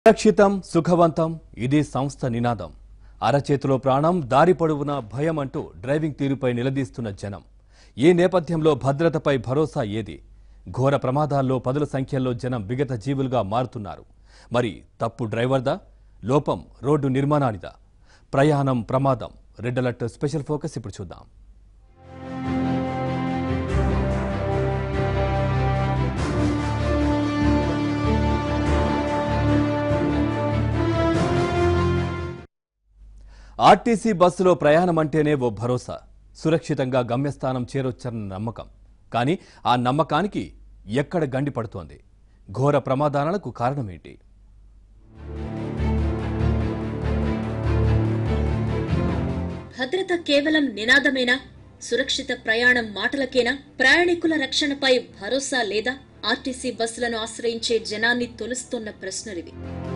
సురక్షితం సుఖవంతం ఇది సంస్థ నినాదం అరచేతిలో ప్రాణం దారి పొడవునా భయం అంటూ డ్రైవింగ్ తీరుపై నిలదీస్తున్న జనం ఈ నేపథ్యంలో భద్రతపై భరోసా ఏది ఘోర ప్రమాదాల్లో పదుల సంఖ్యలో జనం విగత జీవులుగా మారుతున్నారు మరి తప్పు డ్రైవర్దా లోపం రోడ్డు నిర్మాణానిదా ప్రయాణం ప్రమాదం రెడ్ అలర్ట్ స్పెషల్ ఫోకస్ ఇప్పుడు చూద్దాం ఆర్టీసీ బస్సులో ప్రయాణం అంటేనే ఓ భరోసా సురక్షితంగా గమ్యస్థానం చేరొచ్చన్న నమ్మకం కానీ ఆ నమ్మకానికి ఎక్కడ గండి పడుతోంది ఘోర ప్రమాదాలకు కారణమేంటి భద్రత కేవలం నినాదమేనా సురక్షిత ప్రయాణం మాటలకేనా ప్రయాణికుల రక్షణపై భరోసా లేదా ఆర్టీసీ బస్సులను ఆశ్రయించే జనాన్ని తొలుస్తున్న ప్రశ్నలివి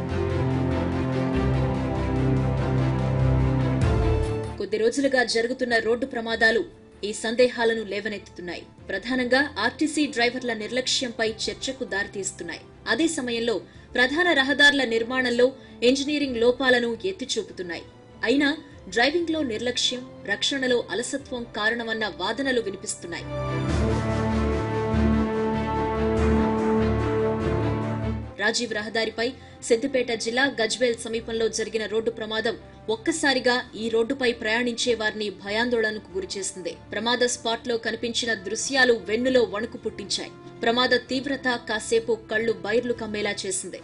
కొద్ది రోజులుగా జరుగుతున్న రోడ్డు ప్రమాదాలు ఈ సందేహాలను లేవనెత్తుతున్నాయి ప్రధానంగా ఆర్టీసీ డ్రైవర్ల నిర్లక్ష్యంపై చర్చకు దారితీస్తున్నాయి అదే సమయంలో ప్రధాన రహదారుల నిర్మాణంలో ఇంజనీరింగ్ లోపాలను ఎత్తి చూపుతున్నాయి అయినా డ్రైవింగ్ లో నిర్లక్ష్యం రక్షణలో అలసత్వం కారణమన్న వాదనలు వినిపిస్తున్నాయి రాజీవ్ రహదారిపై సిద్దిపేట జిల్లా గజ్వేల్ సమీపంలో జరిగిన రోడ్డు ప్రమాదం ఒక్కసారిగా ఈ రోడ్డుపై ప్రయాణించే వారిని భయాందోళనకు గురిచేసింది ప్రమాద స్పాట్ లో కనిపించిన దృశ్యాలు వెన్నులో వణుకు పుట్టించాయి ప్రమాద తీవ్రత కాసేపు కళ్లు బైర్లు కమ్మేలా చేసింది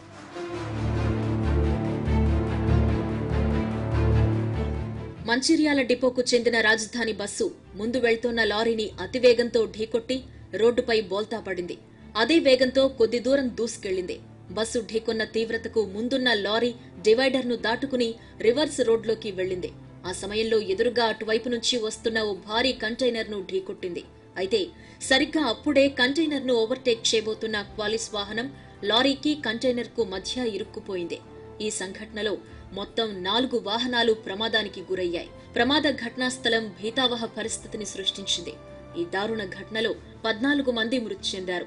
మంచిర్యాల డిపోకు చెందిన రాజధాని బస్సు ముందు వెళ్తోన్న లారీని అతివేగంతో ఢీకొట్టి రోడ్డుపై బోల్తా పడింది అదే వేగంతో కొద్ది దూరం దూసుకెళ్లింది బస్సు ఢీకొన్న తీవ్రతకు ముందున్న లారీ డివైడర్ను దాటుకుని రివర్స్ రోడ్లోకి వెళ్లింది ఆ సమయంలో ఎదురుగా అటువైపు నుంచి వస్తున్న ఓ భారీ కంటైనర్ను ఢీకొట్టింది అయితే సరిగ్గా అప్పుడే కంటైనర్ను ఓవర్టేక్ చేయబోతున్న క్వాలిస్ వాహనం లారీకి కంటైనర్కు మధ్య ఇరుక్కుపోయింది ఈ సంఘటనలో మొత్తం నాలుగు వాహనాలు ప్రమాదానికి గురయ్యాయి ప్రమాద ఘటనా స్థలం భీతావహ పరిస్థితిని సృష్టించింది ఈ దారుణ ఘటనలో పద్నాలుగు మంది మృతి చెందారు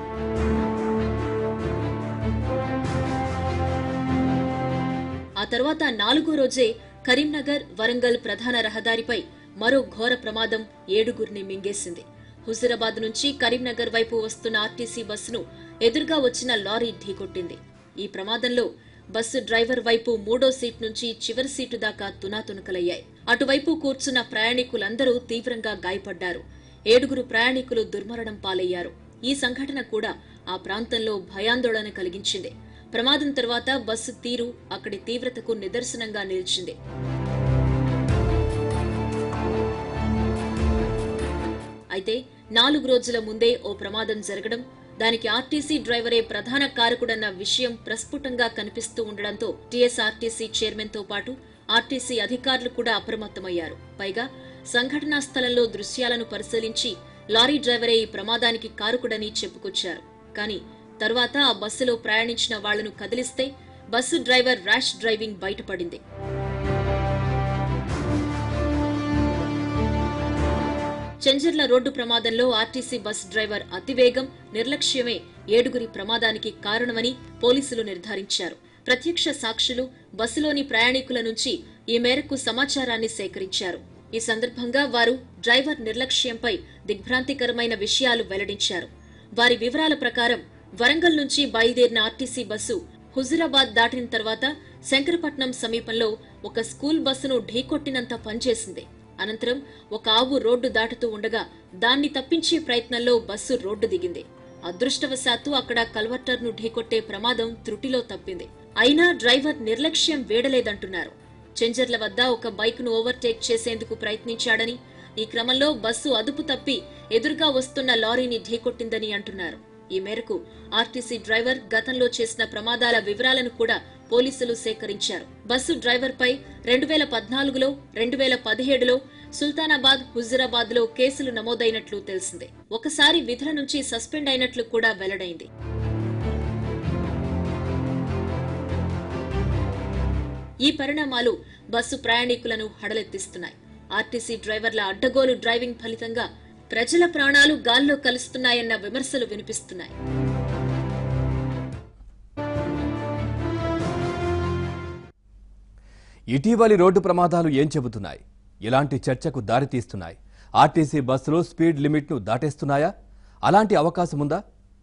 ఆ తర్వాత నాలుగో రోజే కరీంనగర్ వరంగల్ ప్రధాన రహదారిపై మరో ఘోర ప్రమాదం ఏడుగురిని మింగేసింది హుజురాబాద్ నుంచి కరీంనగర్ వైపు వస్తున్న ఆర్టీసీ బస్సును ఎదురుగా వచ్చిన లారీ ఢీకొట్టింది ఈ ప్రమాదంలో బస్సు డ్రైవర్ వైపు మూడో సీట్ నుంచి చివరి సీటు దాకా తునాతునకలయ్యాయి అటువైపు కూర్చున్న ప్రయాణికులందరూ తీవ్రంగా గాయపడ్డారు ఏడుగురు ప్రయాణికులు దుర్మరణం పాలయ్యారు ఈ సంఘటన కూడా ఆ ప్రాంతంలో భయాందోళన కలిగించింది ప్రమాదం తర్వాత బస్సు తీరు అక్కడి తీవ్రతకు నిదర్శనంగా నిలిచింది అయితే నాలుగు రోజుల ముందే ఓ ప్రమాదం జరగడం దానికి ఆర్టీసీ డ్రైవరే ప్రధాన కారకుడన్న విషయం ప్రస్ఫుటంగా కనిపిస్తూ ఉండడంతో టీఎస్ఆర్టీసీ చైర్మన్ తో పాటు ఆర్టీసీ అధికారులు కూడా అప్రమత్తమయ్యారు పైగా సంఘటనా స్థలంలో దృశ్యాలను పరిశీలించి లారీ డ్రైవరే ఈ ప్రమాదానికి కారకుడని చెప్పుకొచ్చారు కానీ తరువాత ఆ బస్సులో ప్రయాణించిన వాళ్లను కదిలిస్తే బస్సు డ్రైవర్ ర్యాష్ డ్రైవింగ్ బయటపడింది చెంజర్ల రోడ్డు ప్రమాదంలో ఆర్టీసీ బస్ డ్రైవర్ అతివేగం నిర్లక్ష్యమే ఏడుగురి ప్రమాదానికి కారణమని పోలీసులు నిర్ధారించారు ప్రత్యక్ష సాక్షులు బస్సులోని ప్రయాణికుల నుంచి ఈ మేరకు సమాచారాన్ని సేకరించారు ఈ సందర్భంగా వారు డ్రైవర్ నిర్లక్ష్యంపై దిగ్భ్రాంతికరమైన విషయాలు వెల్లడించారు వారి వివరాల ప్రకారం వరంగల్ నుంచి బయలుదేరిన ఆర్టీసీ బస్సు హుజురాబాద్ దాటిన తర్వాత శంకరపట్నం సమీపంలో ఒక స్కూల్ బస్సును ఢీకొట్టినంత పనిచేసింది అనంతరం ఒక ఆవు రోడ్డు దాటుతూ ఉండగా దాన్ని తప్పించే ప్రయత్నంలో బస్సు రోడ్డు దిగింది అదృష్టవశాత్తు అక్కడ కల్వర్టర్ను ఢీకొట్టే ప్రమాదం త్రుటిలో తప్పింది అయినా డ్రైవర్ నిర్లక్ష్యం వేడలేదంటున్నారు చెంజర్ల వద్ద ఒక బైక్ను ఓవర్టేక్ చేసేందుకు ప్రయత్నించాడని ఈ క్రమంలో బస్సు అదుపు తప్పి ఎదురుగా వస్తున్న లారీని ఢీకొట్టిందని అంటున్నారు ఈ మేరకు ఆర్టీసీ డ్రైవర్ గతంలో చేసిన ప్రమాదాల వివరాలను కూడా పోలీసులు సేకరించారు బస్సు డ్రైవర్ పై రెండు వేల పద్నాలుగులో రెండు వేల పదిహేడులో సుల్తానాబాద్ హుజురాబాద్ లో కేసులు నమోదైనట్లు తెలిసిందే ఒకసారి విధుల నుంచి సస్పెండ్ అయినట్లు కూడా వెల్లడైంది ఈ పరిణామాలు బస్సు ప్రయాణికులను హడలెత్తిస్తున్నాయి ఆర్టీసీ డ్రైవర్ల అడ్డగోలు డ్రైవింగ్ ఫలితంగా ప్రజల ప్రాణాలు గాల్లో కలుస్తున్నాయన్న విమర్శలు వినిపిస్తున్నాయి ఇటీవలి రోడ్డు ప్రమాదాలు ఏం చెబుతున్నాయి ఎలాంటి చర్చకు దారితీస్తున్నాయి ఆర్టీసీ బస్సులు స్పీడ్ లిమిట్ను దాటేస్తున్నాయా అలాంటి అవకాశం ఉందా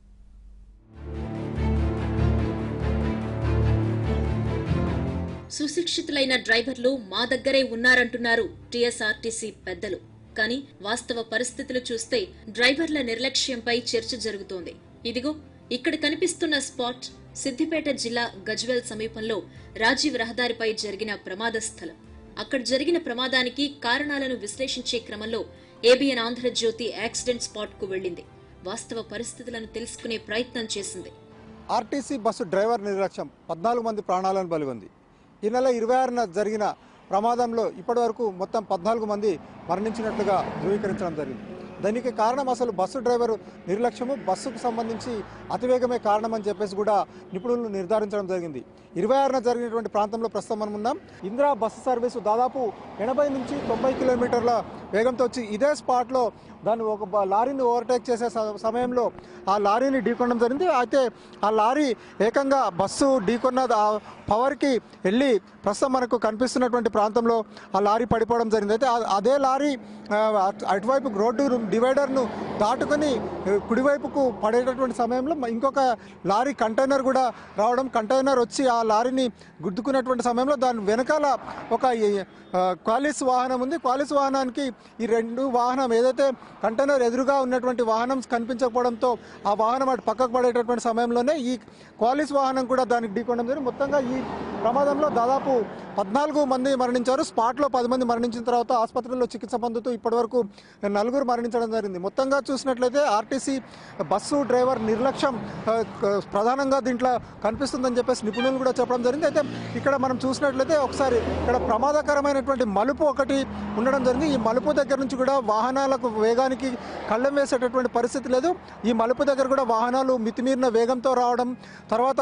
సుశిక్షితులైన డ్రైవర్లు మా దగ్గరే ఉన్నారంటున్నారు టీఎస్ఆర్టీసీ పెద్దలు కానీ వాస్తవ పరిస్థితులు చూస్తే డ్రైవర్ల నిర్లక్ష్యంపై చర్చ జరుగుతోంది ఇదిగో ఇక్కడ కనిపిస్తున్న స్పాట్ సిద్దిపేట జిల్లా గజ్వెల్ సమీపంలో రాజీవ్ రహదారిపై జరిగిన ప్రమాద స్థలం అక్కడ జరిగిన ప్రమాదానికి కారణాలను విశ్లేషించే క్రమంలో ఏబిఎన్ ఆంధ్రజ్యోతి యాక్సిడెంట్ స్పాట్ కు వెళ్లింది వాస్తవ పరిస్థితులను తెలుసుకునే ప్రయత్నం చేసింది ఆర్టీసీ బస్సు డ్రైవర్ నిర్లక్ష్యం పద్నాలుగు మంది ప్రాణాలను బలిగొంది ఈ నెల ఇరవై ఆరున జరిగిన ప్రమాదంలో ఇప్పటివరకు మొత్తం పద్నాలుగు మంది మరణించినట్లుగా ధృవీకరించడం జరిగింది దానికి కారణం అసలు బస్సు డ్రైవరు నిర్లక్ష్యము బస్సుకు సంబంధించి అతివేగమే కారణం అని చెప్పేసి కూడా నిపుణులు నిర్ధారించడం జరిగింది ఇరవై ఆరున జరిగినటువంటి ప్రాంతంలో ప్రస్తుతం మనం ఉన్నాం ఇందిరా బస్సు సర్వీసు దాదాపు ఎనభై నుంచి తొంభై కిలోమీటర్ల వేగంతో వచ్చి ఇదే స్పాట్లో దాన్ని ఒక బ- లారీని ఓవర్టేక్ చేసే స- సమయంలో ఆ లారీని ఢీకొనడం జరిగింది అయితే ఆ లారీ ఏకంగా బస్సు ఢీకొన్న ఆ పవర్కి వెళ్ళి ప్రస్తుతం మనకు కనిపిస్తున్నటువంటి ప్రాంతంలో ఆ లారీ పడిపోవడం జరిగింది అయితే ఆ- అదే లారీ ఆ, అటు- అటువైపు రోడ్డు డివైడర్ను దాటుకొని ఆ, కుడివైపుకు పడేటటువంటి సమయంలో మ- ఇంకొక లారీ కంటైనర్ కూడా రావడం కంటైనర్ వచ్చి ఆ లారీని గుద్దుకున్నటువంటి సమయంలో దాని వెనకాల ఒక ఈ, ఆ, క్వాలిస్ వాహనం ఉంది క్వాలిస్ వాహనానికి ఈ రెండు వాహనం ఏదైతే కంటైనర్ ఎదురుగా ఉన్నటువంటి వాహనం కనిపించకపోవడంతో ఆ వాహనం అటు పక్కకు పడేటటువంటి సమయంలోనే ఈ క్వాలిస్ వాహనం కూడా దానికి ఢీకొనడం జరిగింది మొత్తంగా ఈ ప్రమాదంలో దాదాపు పద్నాలుగు మంది మరణించారు స్పాట్లో పది మంది మరణించిన తర్వాత ఆసుపత్రిలో చికిత్స పొందుతూ ఇప్పటివరకు నలుగురు మరణించడం జరిగింది మొత్తంగా చూసినట్లయితే ఆర్టీసీ బస్సు డ్రైవర్ నిర్లక్ష్యం ఆ, క- ప్రధానంగా దీంట్లో కనిపిస్తుందని చెప్పేసి నిపుణులు కూడా చెప్పడం జరిగింది అయితే ఇక్కడ మనం చూసినట్లయితే ఒకసారి ఇక్కడ ప్రమాదకరమైనటువంటి మలుపు ఒకటి ఉండడం జరిగింది ఈ మలుపు దగ్గర నుంచి కూడా వాహనాలకు వేగానికి కళ్ళెం వేసేటటువంటి పరిస్థితి లేదు ఈ మలుపు దగ్గర కూడా వాహనాలు మితిమీరిన వేగంతో రావడం తర్వాత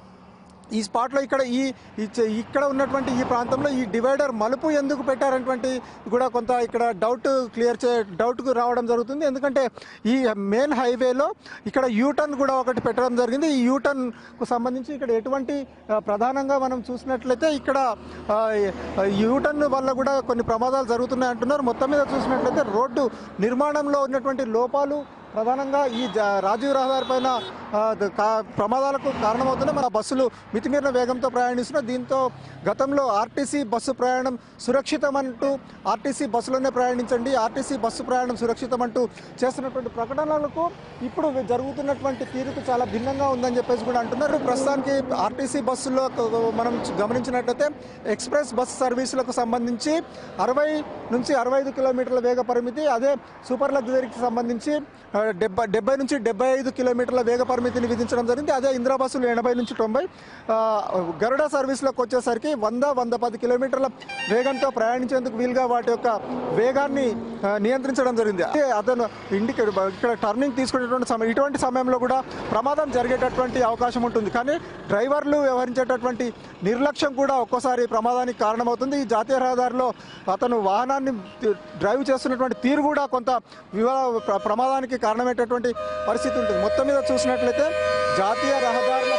ఈ స్పాట్లో ఇక్కడ ఈ ఈ చ- ఇక్కడ ఉన్నటువంటి ఈ ప్రాంతంలో ఈ డివైడర్ మలుపు ఎందుకు పెట్టారనేటువంటి కూడా కొంత ఇక్కడ డౌట్ క్లియర్ చే డౌట్కు రావడం జరుగుతుంది ఎందుకంటే ఈ మెయిన్ హైవేలో ఇక్కడ యూటర్న్ కూడా ఒకటి పెట్టడం జరిగింది ఈ యూటర్న్కు సంబంధించి ఇక్కడ ఎటువంటి ఆ, ప్రధానంగా మనం చూసినట్లయితే ఇక్కడ ఆ, యూటర్న్ వల్ల కూడా కొన్ని ప్రమాదాలు జరుగుతున్నాయి అంటున్నారు మొత్తం మీద చూసినట్లయితే రోడ్డు నిర్మాణంలో ఉన్నటువంటి లోపాలు ప్రధానంగా ఈ జ- రాజీవ్ రహదారి పైన ఆ, ద- కా- ప్రమాదాలకు కారణమవుతున్నాయి మన బస్సులు మితిమీరిన వేగంతో ప్రయాణిస్తున్నాయి దీంతో గతంలో ఆర్టీసీ బస్సు ప్రయాణం సురక్షితం అంటూ ఆర్టీసీ బస్సులోనే ప్రయాణించండి ఆర్టీసీ బస్సు ప్రయాణం సురక్షితం అంటూ చేస్తున్నటువంటి ప్రకటనలకు ఇప్పుడు జరుగుతున్నటువంటి తీరుకు చాలా భిన్నంగా ఉందని చెప్పేసి కూడా అంటున్నారు ప్రస్తుతానికి ఆర్టీసీ బస్సులో మనం గమనించినట్లయితే ఎక్స్ప్రెస్ బస్ సర్వీసులకు సంబంధించి అరవై నుంచి అరవై ఐదు కిలోమీటర్ల వేగ పరిమితి అదే సూపర్ లగ్జరీకి సంబంధించి ఆ, డెబ్బై డెబ్బై నుంచి డెబ్బై ఐదు కిలోమీటర్ల వేగ పరిమితిని విధించడం జరిగింది అదే ఇందిరా బస్సులు ఎనభై నుంచి తొంభై ఆ, గరుడ సర్వీస్లోకి వచ్చేసరికి వంద వంద పది కిలోమీటర్ల వేగంతో ప్రయాణించేందుకు వీలుగా వాటి యొక్క వేగాన్ని ఆ, నియంత్రించడం జరిగింది అదే అతను ఇండికేట్ ఇక్కడ టర్నింగ్ తీసుకునేటువంటి సమయం ఇటువంటి సమయంలో కూడా ప్రమాదం జరిగేటటువంటి అవకాశం ఉంటుంది కానీ డ్రైవర్లు వ్యవహరించేటటువంటి నిర్లక్ష్యం కూడా ఒక్కోసారి ప్రమాదానికి కారణమవుతుంది ఈ జాతీయ రహదారిలో అతను వాహనాన్ని తి- డ్రైవ్ చేస్తున్నటువంటి తీరు కూడా కొంత వివా ప్ర- ప్రమాదానికి కారణమయ్యేటటువంటి పరిస్థితి ఉంటుంది మొత్తం మీద చూసినట్లయితే జాతీయ రహదారుల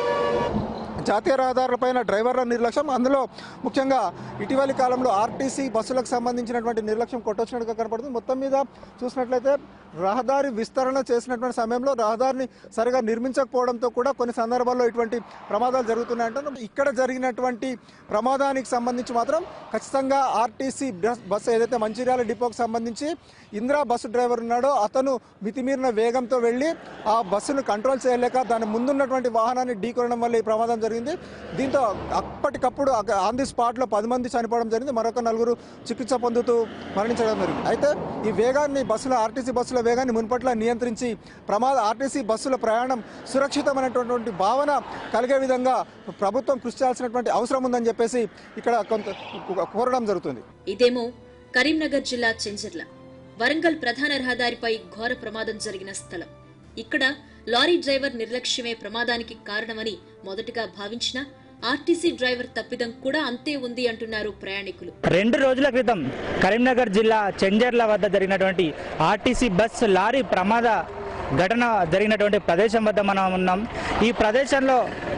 జాతీయ రహదారులపైన డ్రైవర్ల నిర్లక్ష్యం అందులో ముఖ్యంగా ఇటీవలి కాలంలో ఆర్టీసీ బస్సులకు సంబంధించినటువంటి నిర్లక్ష్యం కొట్టొచ్చినట్టుగా కనపడుతుంది మొత్తం మీద చూసినట్లయితే రహదారి విస్తరణ చేసినటువంటి సమయంలో రహదారిని సరిగా నిర్మించకపోవడంతో కూడా కొన్ని సందర్భాల్లో ఇటువంటి ప్రమాదాలు జరుగుతున్నాయంటే ఇక్కడ జరిగినటువంటి ప్రమాదానికి సంబంధించి మాత్రం ఖచ్చితంగా ఆర్టీసీ బస్ బస్సు ఏదైతే మంచిర్యాల డిపోకి సంబంధించి ఇందిరా బస్సు డ్రైవర్ ఉన్నాడో అతను మితిమీరిన వేగంతో వెళ్ళి ఆ బస్సును కంట్రోల్ చేయలేక దాని ముందున్నటువంటి వాహనాన్ని ఢీకొనడం వల్ల ఈ ప్రమాదం జరిగింది దీంతో అప్పటికప్పుడు అక- ఆన్ ది స్పాట్లో పది మంది చనిపోవడం జరిగింది మరొక నలుగురు చికిత్స పొందుతూ మరణించడం జరిగింది అయితే ఈ వేగాన్ని బస్సుల ఆర్టీసీ బస్సుల వేగాన్ని మున్పట్ల నియంత్రించి ప్రమాద ఆర్టీసీ బస్సుల ప్రయాణం సురక్షితమైనటువంటి భావన కలిగే విధంగా ప్రభుత్వం కృషి చేయాల్సినటువంటి అవసరం ఉందని చెప్పేసి ఇక్కడ కొంత కోరడం జరుగుతుంది ఇదేమో కరీంనగర్ జిల్లా చెంజర్ల వరంగల్ ప్రధాన రహదారిపై ఘోర ప్రమాదం జరిగిన స్థలం ఇక్కడ లారీ డ్రైవర్ నిర్లక్ష్యమే ప్రమాదానికి కారణమని మొదటగా భావించిన ఆర్టీసీ డ్రైవర్ తప్పిదం కూడా అంతే ఉంది అంటున్నారు ప్రయాణికులు రెండు రోజుల క్రితం కరీంనగర్ జిల్లా చెంజర్ల వద్ద జరిగినటువంటి ఆర్టీసీ బస్ లారీ ప్రమాద ఘటన జరిగినటువంటి ప్రదేశం వద్ద మనం ఉన్నాం ఈ ప్రదేశంలో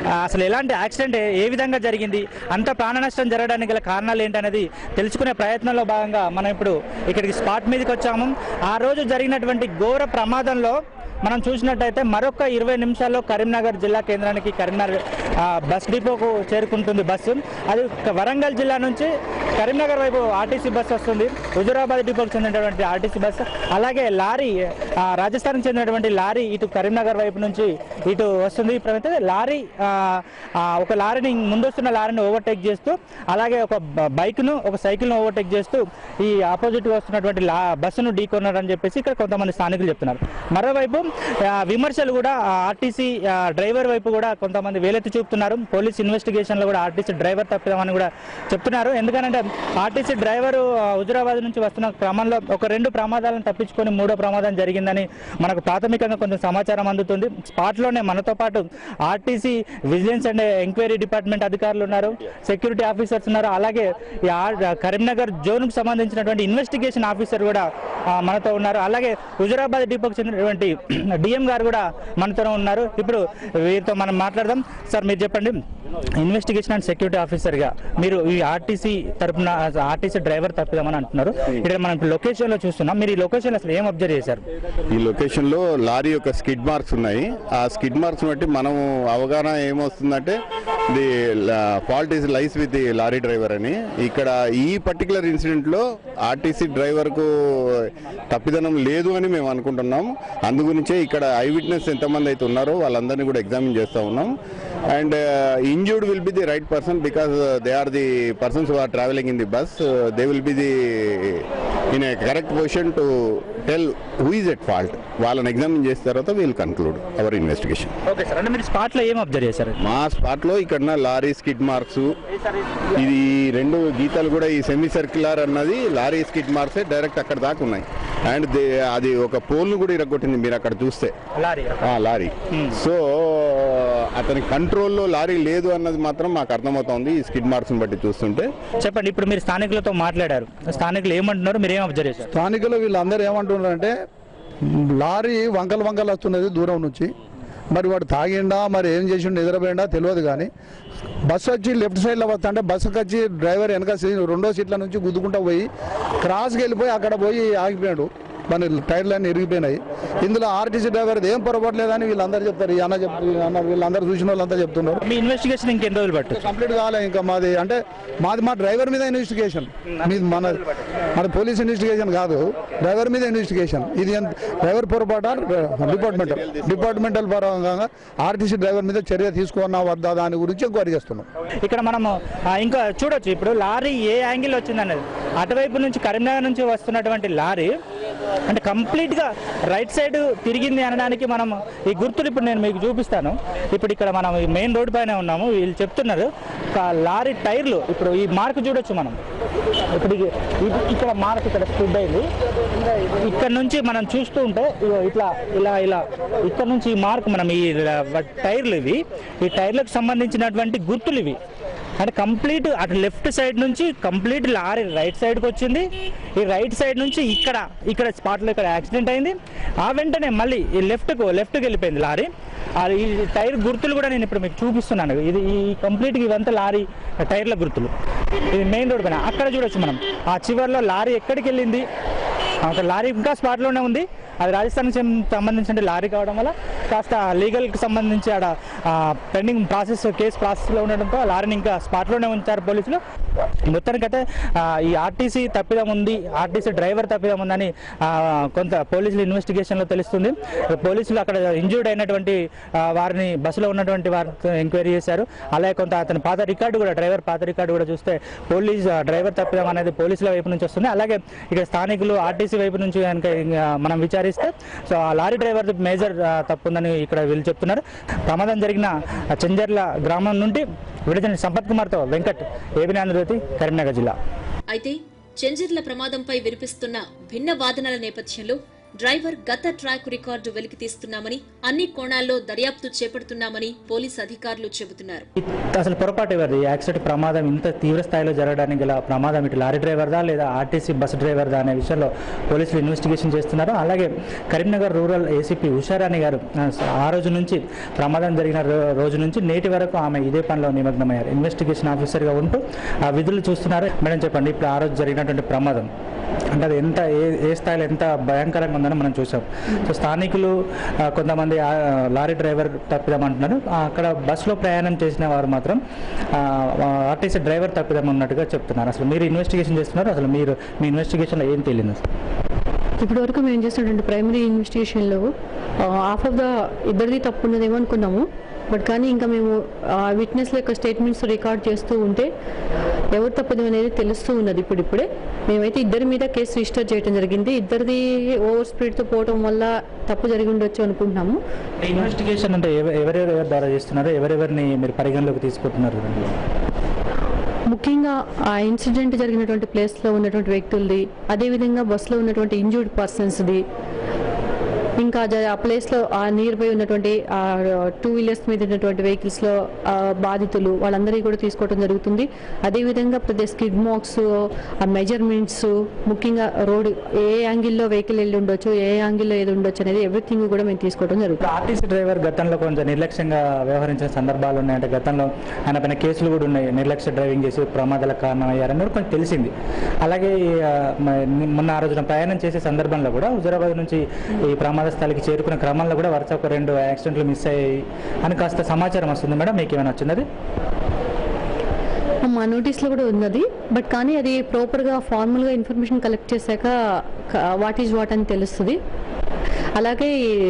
ఆ, అసలు ఎలాంటి యాక్సిడెంట్ ఏ- ఏ విధంగా జరిగింది అంత ప్రాణ నష్టం జరగడానికి గల కారణాలు ఏంటనేది తెలుసుకునే ప్రయత్నంలో భాగంగా మనం ఇప్పుడు ఇక్కడికి స్పాట్ మీదకి వచ్చాము ఆ రోజు జరిగినటువంటి ఘోర ప్రమాదంలో మనం చూసినట్టయితే మరొక ఇరవై నిమిషాల్లో కరీంనగర్ జిల్లా కేంద్రానికి కరీంనగర్ ఆ, బస్ డిపోకు చేరుకుంటుంది బస్సు అది క- వరంగల్ జిల్లా నుంచి కరీంనగర్ వైపు ఆర్టీసీ బస్సు వస్తుంది హుజురాబాద్ డిపోకి చెందినటువంటి ఆర్టీసీ బస్సు అలాగే లారీ ఆ, రాజస్థాన్కి చెందినటువంటి లారీ ఇటు కరీంనగర్ వైపు నుంచి ఇటు వస్తుంది ఇప్పుడైతే లారీ ఆ, ఆ, ఒక లారీని ముందొస్తున్న లారీని ఓవర్టేక్ చేస్తూ అలాగే ఒక బ- బైక్ను ఒక సైకిల్ను ఓవర్టేక్ చేస్తూ ఈ ఆపోజిట్ వస్తున్నటువంటి లా బస్సును ఢీకొన్నారని చెప్పేసి ఇక్కడ కొంతమంది స్థానికులు చెప్తున్నారు మరోవైపు ఆ, విమర్శలు కూడా ఆర్టీసీ డ్రైవర్ వైపు కూడా కొంతమంది వేలెత్తి చూపుతున్నారు పోలీస్ ఇన్వెస్టిగేషన్ లో కూడా ఆర్టీసీ డ్రైవర్ తప్పిదామని కూడా చెప్తున్నారు ఎందుకంటే ఆర్టీసీ డ్రైవర్ హుజురాబాద్ నుంచి వస్తున్న క్రమంలో ఒక రెండు ప్రమాదాలను తప్పించుకొని మూడో ప్రమాదం జరిగిందని మనకు ప్రాథమికంగా కొంచెం సమాచారం అందుతుంది స్పాట్ లోనే మనతో పాటు RTC vigilance and enquiry department అధికారులు ఉన్నారు సెక్యూరిటీ ఆఫీసర్స్ ఉన్నారు అలాగే ఈ ఆర్- కరీంనగర్ జోన్ కు సంబంధించినటువంటి ఇన్వెస్టిగేషన్ ఆఫీసర్ కూడా ఆ, మనతో ఉన్నారు అలాగే హుజురాబాద్ డిపోకి చెందినటువంటి డిఎం గారు కూడా మనతో ఉన్నారు ఇప్పుడు వీరితో మనం మాట్లాడదాం సార్ మీరు చెప్పండి ఇన్వెస్టిగేషన్ అండ్ సెక్యూరిటీ ఆఫీసర్ గా మీరు ఈ ఆర్టీసీ తరపున ఆర్టీసీ డ్రైవర్ తప్పిదామని అంటున్నారు ఇక్కడ మనం లొకేషన్ లో చూస్తున్నాం మీరు ఈ లొకేషన్ అసలు ఏం అబ్జర్వ్ చేశారు ఈ లొకేషన్ లో లారీ యొక్క స్కిడ్ మార్క్స్ ఉన్నాయి ఆ స్కిడ్ మార్క్స్ బట్టి మనం అవగాహన ఏమొస్తుందంటే the fault is lies with the lorry driver అని ఇక్కడ ఈ పర్టికులర్ ఇన్సిడెంట్ లో ఆర్టీసీ డ్రైవర్ కు తప్పిదనం లేదు అని మేము అనుకుంటున్నాం అందు గురించే ఇక్కడ ఐ విట్నెస్ ఎంతమంది అయితే ఉన్నారో వాళ్ళందరినీ కూడా ఎగ్జామిన్ చేస్తూ ఉన్నాం and injured will be the right person because they are the persons who are travelling in the bus they will be the in a correct position to tell who is at fault వాళ్ళని examine చేసిన తర్వాత we'll conclude our investigation okay sir అంటే మీరు spot లో ఏం observe చేశారు మా spot లో ఇక్కడ లారీ స్కిడ్ మార్క్స్ ఇది రెండు గీతాలు కూడా ఈ సెమీ సర్క్యులర్ అన్నది లారీ స్కిడ్ మార్క్స్ డైరెక్ట్ అక్కడ దాకా ఉన్నాయి అండ్ అది ఒక పోల్ను కూడా ఇరగొట్టింది మీరు అక్కడ చూస్తే లారీ ఆ, లారీ సో అతని కంట్రోల్లో లారీ లేదు అన్నది మాత్రం మాకు అర్థమవుతోంది ఈ స్కిడ్ మార్క్స్ బట్టి చూస్తుంటే చెప్పండి ఇప్పుడు మీరు స్థానికులతో మాట్లాడారు స్థానికులు ఏమంటున్నారు మీరు ఏం అబ్జర్వ్ చేశారు స్థానికులు వీళ్ళందరూ ఏమంటున్నారంటే లారీ వంకలు వంకలు వస్తున్నది దూరం నుంచి మరి వాడు తాగిండా మరి ఏం చేసిండు నిద్రపోయిండా తెలియదు కానీ బస్సు వచ్చి లెఫ్ట్ సైడ్లో వస్తుంటే బస్సుకి వచ్చి డ్రైవర్ వెనక సీ- రెండో సీట్ల నుంచి గుద్దుకుంటూ పోయి క్రాస్కి వెళ్ళిపోయి అక్కడ పోయి ఆగిపోయాడు మన టైర్లన్నీ ఇరిగిపోయినాయి ఇందులో ఆర్టీసీ డ్రైవర్ ఏం పొరపాటు లేదని వీళ్ళందరూ చెప్తారు ఈ అన్న చెప్తారు ఈ అన్న వీళ్ళందరూ చూసిన వాళ్ళంతా చెప్తున్నారు మీ ఇన్వెస్టిగేషన్ ఇంకెన్ని రోజులు పట్టు కంప్లీట్ కాలే ఇంకా మాది అంటే మాది మా డ్రైవర్ మీద ఇన్వెస్టిగేషన్ మీది మన మన పోలీస్ ఇన్వెస్టిగేషన్ కాదు డ్రైవర్ మీద ఇన్వెస్టిగేషన్ ఇది ఎంత- డ్రైవర్ పొరపాటు డిపార్ట్మెంటల్ డిపార్ట్మెంటల్ పరంగా ఆర్టీసీ డ్రైవర్ మీద చర్య తీసుకున్నా వద్దా దాని గురించి ఎంక్వైరీ చేస్తున్నాం ఇక్కడ మనము ఆ, ఇంకా చూడొచ్చు ఇప్పుడు లారీ ఏ యాంగిల్ వచ్చింది అనేది అటువైపు నుంచి కరీంనగర్ నుంచి వస్తున్నటువంటి లారీ అంటే కంప్లీట్ గా రైట్ సైడ్ తిరిగింది అనడానికి మనం ఈ గుర్తులు ఇప్పుడు నేను మీకు చూపిస్తాను ఇప్పుడు ఇక్కడ మనం ఈ మెయిన్ రోడ్ పైన ఉన్నాము వీళ్ళు చెప్తున్నారు ఒక లారీ టైర్లు ఇప్పుడు ఈ మార్క్ చూడొచ్చు మనం ఇప్పుడు ఇది- ఇది- ఇక్కడ మార్క్ ఇక్కడ స్ప్రెడ్ అయింది ఇక్కడ నుంచి మనం చూస్తూ ఉంటే ఇగో ఇట్లా ఇలా ఇలా ఇక్కడ నుంచి ఈ మార్క్ మనం ఈ ల- టైర్లు ఇవి ఈ టైర్లకు సంబంధించినటువంటి గుర్తులు ఇవి అంటే కంప్లీట్ అటు లెఫ్ట్ సైడ్ నుంచి కంప్లీట్ లారీ రైట్ సైడ్కి వచ్చింది ఈ రైట్ సైడ్ నుంచి ఇక్కడ ఇక్కడ స్పాట్లో ఇక్కడ యాక్సిడెంట్ అయింది ఆ వెంటనే మళ్ళీ ఈ లెఫ్ట్కు లెఫ్ట్కి వెళ్ళిపోయింది లారీ ఆ ఈ టైర్ గుర్తులు కూడా నేను ఇప్పుడు మీకు చూపిస్తున్నాను ఇది ఈ కంప్లీట్గా ఇవంతా లారీ టైర్ల గుర్తులు ఇది మెయిన్ రోడ్ పైన అక్కడ చూడొచ్చు మనం ఆ చివర్లో లారీ ఎక్కడికి వెళ్ళింది ఒక లారీ ఇంకా స్పాట్లోనే ఉంది అది రాజస్థాన్కి చెం- సంబంధించిన లారీ కావడం వల్ల కాస్త లీగల్కి సంబంధించి ఆడ పెండింగ్ ప్రాసెస్ కేసు ప్రాసెస్లో ఉండడంతో ఆ లారీని ఇంకా స్పాట్లోనే ఉంచారు పోలీసులు మొత్తానికైతే ఆ, ఈ ఆర్టీసీ తప్పిదం ఉంది ఆర్టీసీ డ్రైవర్ తప్పిదం ఉందని ఆ, కొంత పోలీసులు ఇన్వెస్టిగేషన్లో తెలుస్తుంది పోలీసులు అక్కడ ఇంజూర్డ్ అయినటువంటి ఆ, వారిని బస్సులో ఉన్నటువంటి వారితో ఎంక్వైరీ చేశారు అలాగే కొంత అతని పాత రికార్డు కూడా డ్రైవర్ పాత రికార్డు కూడా చూస్తే పోలీస్ ఆ, డ్రైవర్ తప్పిదం అనేది పోలీసుల వైపు నుంచి వస్తుంది అలాగే ఇక్కడ స్థానికులు ఆర్టీసీ వైపు నుంచి కనుక ఇంకా మనం విచారిస్తే సో ఆ లారీ డ్రైవర్ మేజర్ ఆ, తప్పు ఉందని ఇక్కడ వీళ్ళు చెప్తున్నారు ప్రమాదం జరిగిన ఆ చెంజర్ల గ్రామం నుండి విడుదల సంపత్ కుమార్తో వెంకట్ ఏబిని ఆంధ్రజ్యోతి కరీంనగర్ జిల్లా అయితే చెంజర్ల ప్రమాదంపై వినిపిస్తున్న భిన్న వాదనల నేపథ్యంలో డ్రైవర్ గత ట్రాక్ రికార్డు వెలికి తీస్తున్నామని అన్ని కోణాల్లో దర్యాప్తు చేపడుతున్నామని పోలీస్ అధికారులు చెబుతున్నారు అసలు పొరపాటు ఎవరిది ఈ యాక్సిడెంట్ ప్రమాదం ఇంత తీవ్ర స్థాయిలో జరగడానికి గల ప్రమాదం ఇటు లారీ డ్రైవర్దా లేదా ఆర్టీసీ బస్ డ్రైవర్దా అనే విషయంలో పోలీసులు ఇన్వెస్టిగేషన్ చేస్తున్నారు అలాగే కరీంనగర్ రూరల్ ఏసీపీ ఉషారాణి గారు ఆ, ఆ రోజు నుంచి ప్రమాదం జరిగిన రో- రోజు నుంచి నేటి వరకు ఆమె ఇదే పనిలో నిమగ్నమయ్యారు ఇన్వెస్టిగేషన్ ఆఫీసర్గా ఉంటూ ఆ విధులు చూస్తున్నారు మేడం చెప్పండి ఇప్పుడు ఆ రోజు జరిగినటువంటి ప్రమాదం అంటే అది ఎంత ఏ ఏ స్థాయిలో ఎంత భయంకరంగా ఉందని మనం చూసాం సో స్థానికులు ఆ, కొంతమంది ఆ, లారీ డ్రైవర్ తప్పిదం అంటున్నారు ఆ, అక్కడ బస్సులో ప్రయాణం చేసిన వారు మాత్రం ఆర్టీసీ డ్రైవర్ తప్పిదం ఉన్నట్టుగా చెప్తున్నారు అసలు మీరు ఇన్వెస్టిగేషన్ చేస్తున్నారు అసలు మీరు మీ ఇన్వెస్టిగేషన్లో ఏం తెలియదు ఇప్పటి వరకు మేము చేస్తున్నటువంటి ప్రైమరీ ఇన్వెస్టిగేషన్లో హాఫ్ ఆఫ్ ద ఇద్దరిది తప్పు ఉన్నదేమో అనుకున్నాము బట్ కానీ ఇంకా మేము విట్నెస్ల యొక్క స్టేట్మెంట్స్ రికార్డ్ చేస్తూ ఉంటే ఎవరు తప్పదు అనేది తెలుస్తూ ఉన్నది ఇప్పుడిప్పుడే మేమైతే ఇద్దరి మీద కేసు రిజిస్టర్ చేయడం జరిగింది ఇద్దరిది ఓవర్ స్పీడ్తో పోవడం వల్ల తప్పు జరిగి ఉండొచ్చు అనుకుంటున్నాము ఇన్వెస్టిగేషన్ అంటే ఎవ- ఎవరెవరు ద్వారా చేస్తున్నారు ఎవరెవరిని మీరు పరిగణలోకి తీసుకుంటున్నారు ముఖ్యంగా ఆ ఇన్సిడెంట్ జరిగినటువంటి ప్లేస్లో ఉన్నటువంటి వ్యక్తులది అదేవిధంగా బస్సులో ఉన్నటువంటి ఇంజూర్డ్ పర్సన్స్ది ఇంకా జ- ఆ ప్లేస్లో ఆ నియర్ బై ఉన్నటువంటి ఆ టూ వీలర్స్ మీద ఉన్నటువంటి వెహికల్స్లో ఆ బాధితులు వాళ్ళందరికీ కూడా తీసుకోవడం జరుగుతుంది అదేవిధంగా ప్రతి స్కిడ్ మార్క్స్ ఆ మెజర్మెంట్స్ ముఖ్యంగా రోడ్ ఏ యాంగిల్లో వెహికల్ వెళ్ళి ఉండొచ్చు ఏ యాంగిల్లో ఏది ఉండొచ్చు అనేది ఎవ్రీథింగ్ కూడా మేము తీసుకోవడం జరుగుతుంది ఇప్పుడు ఆర్టీసీ డ్రైవర్ గతంలో కొంచెం నిర్లక్ష్యంగా వ్యవహరించిన సందర్భాలు ఉన్నాయంటే గతంలో ఆయన పైన కేసులు కూడా ఉన్నాయి నిర్లక్ష్య డ్రైవింగ్ చేసి ప్రమాదాలకు కారణమయ్యారని కూడా కొంచెం తెలిసింది అలాగే ఆ, మ- మొన్న ఆ రోజున ప్రయాణం చేసే సందర్భంలో కూడా హుజరాబాద్ నుంచి ఈ ప్రమాద స్థలికి చేరుకునే క్రమంలో కూడా వరుస ఒక రెండు యాక్సిడెంట్లు మిస్ అయ్యాయి అని కాస్త సమాచారం వస్తుంది మేడం మీకు ఏమైనా వచ్చింది మా నోటీస్లో కూడా ఉన్నది బట్ కానీ అది ప్రాపర్గా ఫార్మల్గా ఇన్ఫర్మేషన్ కలెక్ట్ చేశాక వాట్ ఈజ్ వాట్ అని తెలుస్తుంది అలాగే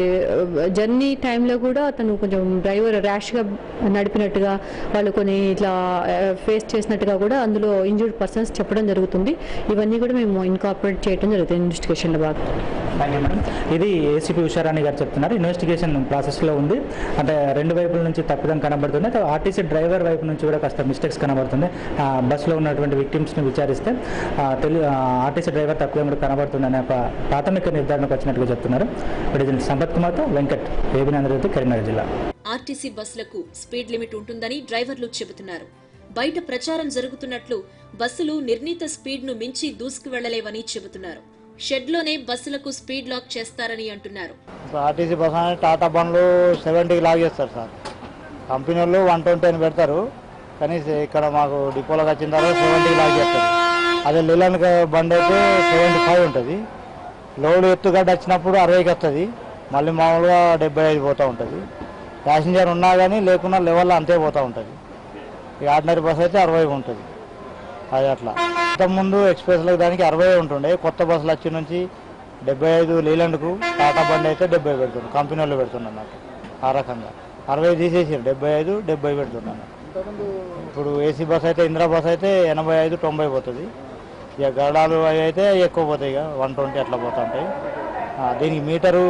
జర్నీ టైంలో కూడా అతను కొంచెం డ్రైవర్ ర్యాష్గా నడిపినట్టుగా వాళ్ళు కొన్ని ఇట్లా ఫేస్ చేసినట్టుగా కూడా అందులో ఇంజూర్డ్ పర్సన్స్ చెప్పడం జరుగుతుంది ఇవన్నీ కూడా మేము ఇన్కార్పొరేట్ చేయడం జరుగుతుంది ఇన్వెస్టిగేషన్లో భాగంగా థ్యాంక్ యూ మేడం ఇది ఏసీపీ ఉషారాణి గారు చెప్తున్నారు ఇన్వెస్టిగేషన్ ప్రాసెస్లో ఉంది అంటే రెండు వైపుల నుంచి తప్పిదం కనబడుతుంది అయితే ఆర్టీసీ డ్రైవర్ వైపు నుంచి కూడా కాస్త మిస్టేక్స్ కనబడుతుంది ఆ, బస్సులో ఉన్నటువంటి విక్టిమ్స్ని విచారిస్తే ఆ, తెలి ఆ, ఆర్టీసీ డ్రైవర్ తప్పిదం కూడా కనబడుతుంది అనే ఒక ప్రాథమిక నిర్ధారణకు వచ్చినట్టుగా చెప్తున్నారు ఇప్పుడు ఇది సంపత్ కుమార్తో వెంకట్ ఏబినంద్రతి కరీంనగర్ జిల్లా ఆర్టీసీ బస్సులకు స్పీడ్ లిమిట్ ఉంటుందని డ్రైవర్లు చెబుతున్నారు బయట ప్రచారం జరుగుతున్నట్లు బస్సులు నిర్ణీత స్పీడ్ను మించి దూసుకు వెళ్లలేవని చెబుతున్నారు షెడ్లోనే బస్సులకు స్పీడ్ లాక్ చేస్తారని అంటున్నారు ఇప్పుడు ఆర్టీసీ బస్ అనేది టాటా బండ్లు సెవెంటీకి లాగ్ చేస్తారు సార్ కంపెనీ వాళ్ళు వన్ ట్వంటీ అని పెడతారు కానీ సే- ఇక్కడ మాకు డిపోలోకి వచ్చిన తర్వాత సెవెంటీకి లాగ్ చేస్తారు అదే లీలాన్ బండి అయితే సెవెంటీ ఫైవ్ ఉంటుంది లోడ్ ఎత్తుగడ్డ వచ్చినప్పుడు అరవైకి వస్తుంది మళ్ళీ మామూలుగా డెబ్బై ఐదు పోతూ ఉంటుంది ప్యాసింజర్ ఉన్నా కానీ లేకున్నా లెవెల్లో అంతే పోతూ ఉంటుంది ఈ ఆర్డినరీ బస్ అయితే అరవై ఉంటుంది అది అట్లా ఇంతకుముందు ఎక్స్ప్రెస్లకు దానికి అరవై ఉంటుండే కొత్త బస్సులు వచ్చి నుంచి డెబ్బై ఐదు లీలాండ్కు టాటా బండి అయితే డెబ్బై పెడుతుంది కంపెనీ వాళ్ళు పెడుతున్నారు నాకు ఆ రకంగా అరవై తీసేసారు డెబ్బై ఐదు డెబ్బై పెడుతున్నాను ఇప్పుడు ఏసీ బస్ అయితే ఇందిరా బస్ అయితే ఎనభై ఐదు తొంభై పోతుంది ఇక గరడాలు అవి అయితే ఎక్కువ పోతాయి ఇక వన్ ట్వంటీ అట్లా పోతుంటాయి ఆ, దీనికి మీటరు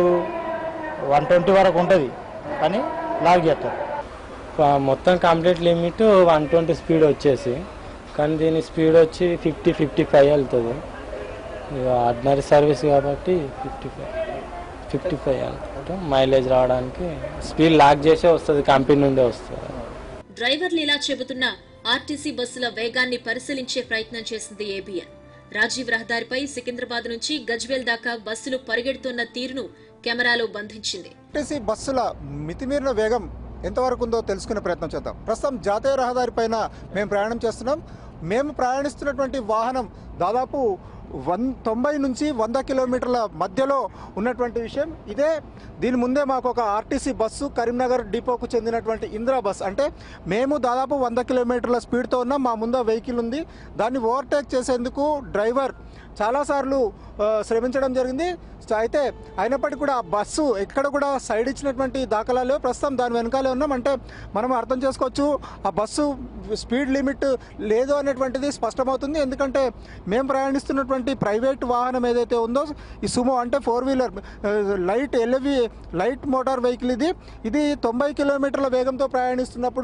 వన్ ట్వంటీ వరకు ఉంటుంది కానీ లాగ్ చేస్తారు ప- మొత్తం complete limit one twenty speed వచ్చేసి కానీ దీని స్పీడ్ వచ్చి ఫిఫ్టీ ఫిఫ్టీ ఫైవ్ వెళ్తుంది ఇక ఆర్డినరీ సర్వీస్ కాబట్టి ఫిఫ్టీ ఫైవ్ ఫిఫ్టీ ఫైవ్ వెళ్తుంది మైలేజ్ రావడానికి స్పీడ్ లాక్ చేసే వస్తుంది కంపెనీ నుండే వస్తుంది డ్రైవర్లు ఇలా చెబుతున్నా ఆర్టీసీ బస్సుల వేగాన్ని పరిశీలించే ప్రయత్నం చేసింది ఏబిఎన్ రాజీవ్ రహదారిపై సికింద్రాబాద్ నుంచి గజ్వేల్ దాకా బస్సులు పరిగెడుతున్న తీరును కెమెరాలో బంధించింది ఆర్టీసీ బస్సుల మితిమీరిన వేగం ఎంతవరకు ఉందో తెలుసుకునే ప్రయత్నం చేద్దాం ప్రస్తుతం జాతీయ రహదారి పైన మేము ప్రయాణం చేస్తున్నాం మేము ప్రయాణిస్తున్నటువంటి వాహనం దాదాపు వన్ తొంభై నుంచి వంద కిలోమీటర్ల మధ్యలో ఉన్నటువంటి విషయం ఇదే దీని ముందే మాకు ఒక ఆర్టీసీ బస్సు కరీంనగర్ డిపోకు చెందినటువంటి ఇందిరా బస్ అంటే మేము దాదాపు వంద కిలోమీటర్ల స్పీడ్తో ఉన్నాం మా ముందు వెహికల్ ఉంది దాన్ని ఓవర్టేక్ చేసేందుకు డ్రైవర్ చాలాసార్లు ఆ, శ్రమించడం జరిగింది సో అయితే అయినప్పటికీ కూడా ఆ బస్సు ఎక్కడ కూడా సైడ్ ఇచ్చినటువంటి దాఖలాలు లేవు. ప్రస్తుతం దాని వెనకాలే ఉన్నాం అంటే మనం అర్థం చేసుకోవచ్చు ఆ బస్సు స్పీడ్ లిమిట్ లేదు అనేటువంటిది స్పష్టమవుతుంది ఎందుకంటే మేము ప్రయాణిస్తున్నటువంటి ప్రైవేట్ వాహనం ఏదైతే ఉందో ఈ సుమో అంటే four wheeler light LAV light motor vehicle ఇది ఇది తొంభై కిలోమీటర్ల వేగంతో ప్రయాణిస్తున్నప్పుడు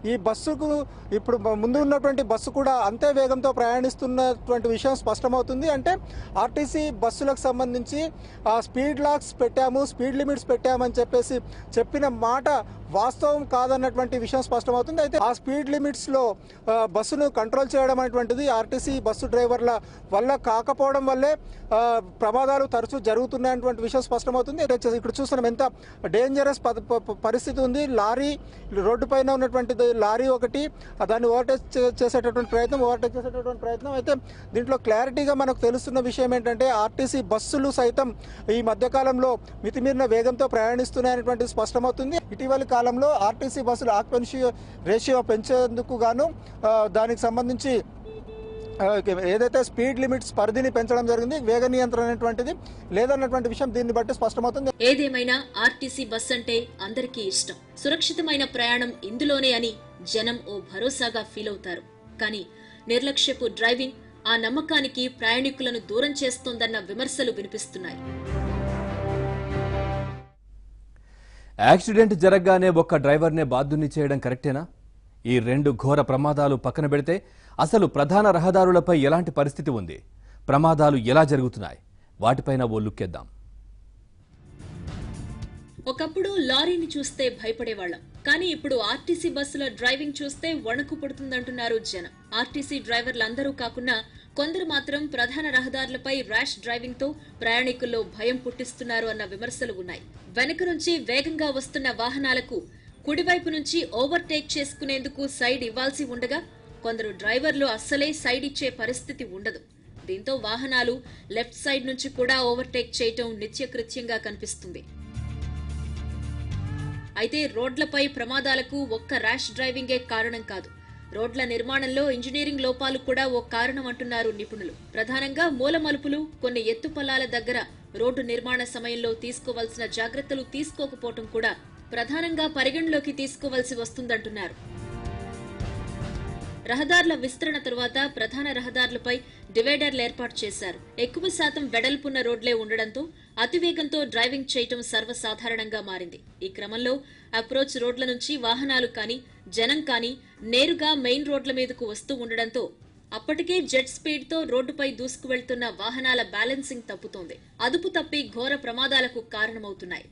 ఈ బస్సుకు ఇప్పుడు మ- ముందు ఉన్నటువంటి బస్సు కూడా అంతే వేగంతో ప్రయాణిస్తున్నటువంటి విషయం స్పష్టమవుతుంది అంటే ఆర్టీసీ బస్సులకు సంబంధించి ఆ స్పీడ్ లాక్స్ పెట్టాము స్పీడ్ లిమిట్స్ పెట్టామని చెప్పేసి చెప్పిన మాట వాస్తవం కాదన్నటువంటి విషయం స్పష్టమవుతుంది అయితే ఆ స్పీడ్ లిమిట్స్ లో ఆ, బస్సును కంట్రోల్ చేయడం అనేటువంటిది ఆర్టీసీ బస్సు డ్రైవర్ల వల్ల కాకపోవడం వల్లే ఆ, ప్రమాదాలు తరచూ జరుగుతున్నాయన్నటువంటి విషయం స్పష్టమవుతుంది ఇక్కడ చూ- ఇక్కడ చూస్తున్నాం ఎంత డేంజరస్ ప- ప- ప- పరిస్థితి ఉంది లారీ రోడ్డు పైన ఉన్నటువంటి లారీ ఒకటి ఆ, దాన్ని ఓవర్టేక్ చే- చేసేటటువంటి ప్రయత్నం ఓవర్టేక్ చేసేటటువంటి ప్రయత్నం అయితే దీంట్లో క్లారిటీగా మనకు తెలుస్తున్న విషయం ఏంటంటే ఆర్టీసీ బస్సులు సైతం ఈ మధ్యకాలంలో మితిమీరిన వేగంతో ప్రయాణిస్తున్నాయనేటువంటిది స్పష్టమవుతుంది ఇటీవలి కాలంలో ఆర్టీసీ బస్సులు ఆక్యుపెన్సీ రేషియో పెంచేందుకు గాను ఆ, దానికి సంబంధించి ఆ, ఏదైతే స్పీడ్ లిమిట్స్ పరిధిని పెంచడం జరిగింది వేగ నియంత్రణ అనేటువంటిది లేదన్నటువంటి విషయం దీన్ని బట్టి స్పష్టమవుతుంది ఏదేమైనా ఆర్టీసీ బస్ అంటే అందరికీ ఇష్టం సురక్షితమైన ప్రయాణం ఇందులోనే అని జనం ఓ భరోసాగా ఫీల్ అవుతారు కానీ నిర్లక్ష్యపు డ్రైవింగ్ ఆ నమ్మకానికి ప్రయాణికులను దూరం చేస్తోందన్న విమర్శలు వినిపిస్తున్నాయి యాక్సిడెంట్ జరగగానే ఒక్క డ్రైవర్నే బాధ్యుని చేయడం కరెక్టేనా ఈ రెండు ఘోర ప్రమాదాలు పక్కన పెడితే అసలు ప్రధాన రహదారులపై ఎలాంటి పరిస్థితి ఉంది ప్రమాదాలు ఎలా జరుగుతున్నాయి వాటిపైన ఓ లుక్కేద్దాం ఒకప్పుడు లారీని చూస్తే భయపడేవాళ్ళం కానీ ఇప్పుడు ఆర్టీసీ బస్సుల డ్రైవింగ్ చూస్తే వణుకు పుడుతుందంటున్నారు జనం ఆర్టీసీ డ్రైవర్లందరూ కాకుండా కొందరు మాత్రం ప్రధాన రహదారులపై ర్యాష్ డ్రైవింగ్ తో ప్రయాణికుల్లో భయం పుట్టిస్తున్నారు అన్న విమర్శలు ఉన్నాయి వెనక నుంచి వేగంగా వస్తున్న వాహనాలకు కుడివైపు నుంచి ఓవర్టేక్ చేసుకునేందుకు సైడ్ ఇవ్వాల్సి ఉండగా కొందరు డ్రైవర్లు అస్సలే సైడ్ ఇచ్చే పరిస్థితి ఉండదు దీంతో వాహనాలు లెఫ్ట్ సైడ్ నుంచి కూడా ఓవర్టేక్ చేయటం నిత్యకృత్యంగా కనిపిస్తుంది అయితే రోడ్లపై ప్రమాదాలకు ఒక్క ర్యాష్ డ్రైవింగే కారణం కాదు రోడ్ల నిర్మాణంలో ఇంజనీరింగ్ లోపాలు కూడా ఓ కారణం అంటున్నారు నిపుణులు ప్రధానంగా మూల మలుపులు కొన్ని ఎత్తుపల్లాల దగ్గర రోడ్డు నిర్మాణ సమయంలో తీసుకోవాల్సిన జాగ్రత్తలు తీసుకోకపోవటం కూడా ప్రధానంగా పరిగణలోకి తీసుకోవాల్సి వస్తుందంటున్నారు రహదారుల విస్తరణ తరువాత ప్రధాన రహదారులపై డివైడర్లు ఏర్పాటు చేశారు ఎక్కువ శాతం వెడల్పున్న రోడ్లే ఉండడంతో అతివేగంతో డ్రైవింగ్ చేయటం సర్వసాధారణంగా మారింది ఈ క్రమంలో అప్రోచ్ రోడ్ల నుంచి వాహనాలు కానీ జనం కానీ నేరుగా మెయిన్ రోడ్ల మీదకు వస్తూ ఉండడంతో అప్పటికే జెట్ స్పీడ్ తో రోడ్డుపై దూసుకు వెళ్తున్న వాహనాల బ్యాలెన్సింగ్ తప్పుతోంది అదుపు తప్పి ఘోర ప్రమాదాలకు కారణమవుతున్నాయి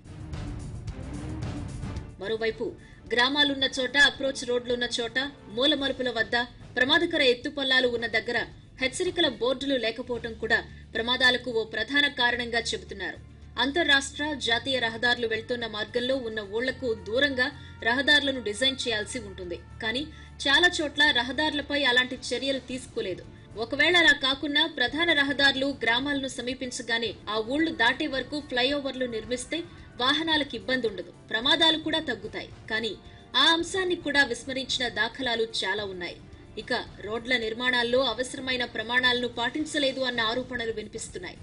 మరోవైపు గ్రామాలున్న చోట అప్రోచ్ రోడ్లున్న చోట మూల మలుపుల వద్ద ప్రమాదకర ఎత్తుపల్లాలు ఉన్న దగ్గర హెచ్చరికల బోర్డులు లేకపోవడం కూడా ప్రమాదాలకు ఓ ప్రధాన కారణంగా చెబుతున్నారు అంతర్రాష్ట్ర జాతీయ రహదారులు వెళ్తున్న మార్గంలో ఉన్న ఊళ్లకు దూరంగా రహదారులను డిజైన్ చేయాల్సి ఉంటుంది కానీ చాలా చోట్ల రహదారులపై అలాంటి చర్యలు తీసుకోలేదు ఒకవేళ అలా కాకుండా ప్రధాన రహదారులు గ్రామాలను సమీపించగానే ఆ ఊళ్లు దాటే వరకు ఫ్లైఓవర్లు నిర్మిస్తే వాహనాలకు ఇబ్బంది ఉండదు ప్రమాదాలు కూడా తగ్గుతాయి కానీ ఆ అంశాన్ని కూడా విస్మరించిన దాఖలాలు చాలా ఉన్నాయి ఇక రోడ్ల నిర్మాణాల్లో అవసరమైన ప్రమాణాలను పాటించలేదు అన్న ఆరోపణలు వినిపిస్తున్నాయి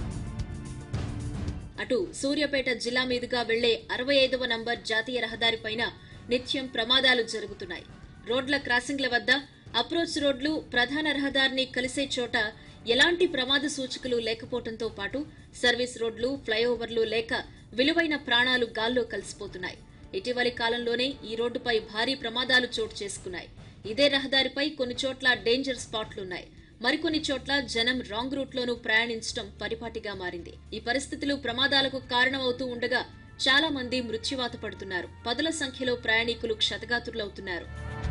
అటు సూర్యాపేట జిల్లా మీదుగా వెళ్లే అరవై ఐదవ నంబర్ జాతీయ రహదారిపైన నిత్యం ప్రమాదాలు జరుగుతున్నాయి రోడ్ల క్రాసింగ్ల వద్ద అప్రోచ్ రోడ్లు ప్రధాన రహదారిని కలిసే చోట ఎలాంటి ప్రమాద సూచికలు లేకపోవడంతో పాటు సర్వీస్ రోడ్లు ఫ్లైఓవర్లు లేక విలువైన ప్రాణాలు గాల్లో కలిసిపోతున్నాయి ఇటీవలి కాలంలోనే ఈ రోడ్డుపై భారీ ప్రమాదాలు చోటు చేసుకున్నాయి ఇదే రహదారిపై కొన్ని చోట్ల డేంజర్ స్పాట్లున్నాయి మరికొన్ని చోట్ల జనం రాంగ్ రూట్ లోనూ ప్రయాణించడం పరిపాటిగా మారింది ఈ పరిస్థితులు ప్రమాదాలకు కారణమవుతూ ఉండగా చాలా మంది మృత్యువాత పడుతున్నారు పదుల సంఖ్యలో ప్రయాణికులు క్షతగాతులవుతున్నారు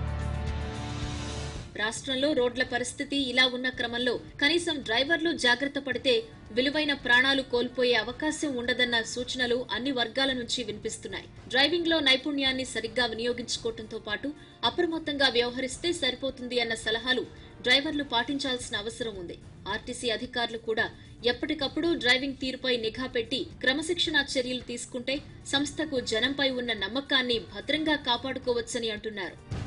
రాష్ట్రంలో రోడ్ల పరిస్థితి ఇలా ఉన్న క్రమంలో కనీసం డ్రైవర్లు జాగ్రత్త పడితే విలువైన ప్రాణాలు కోల్పోయే అవకాశం ఉండదన్న సూచనలు అన్ని వర్గాల నుంచి వినిపిస్తున్నాయి డ్రైవింగ్ లో నైపుణ్యాన్ని సరిగ్గా వినియోగించుకోవడంతో పాటు అప్రమత్తంగా వ్యవహరిస్తే సరిపోతుంది అన్న సలహాలు డ్రైవర్లు పాటించాల్సిన అవసరం ఉంది ఆర్టీసీ అధికారులు కూడా ఎప్పటికప్పుడు డ్రైవింగ్ తీరుపై నిఘా పెట్టి క్రమశిక్షణా చర్యలు తీసుకుంటే సంస్థకు జనంపై ఉన్న నమ్మకాన్ని భద్రంగా కాపాడుకోవచ్చని అంటున్నారు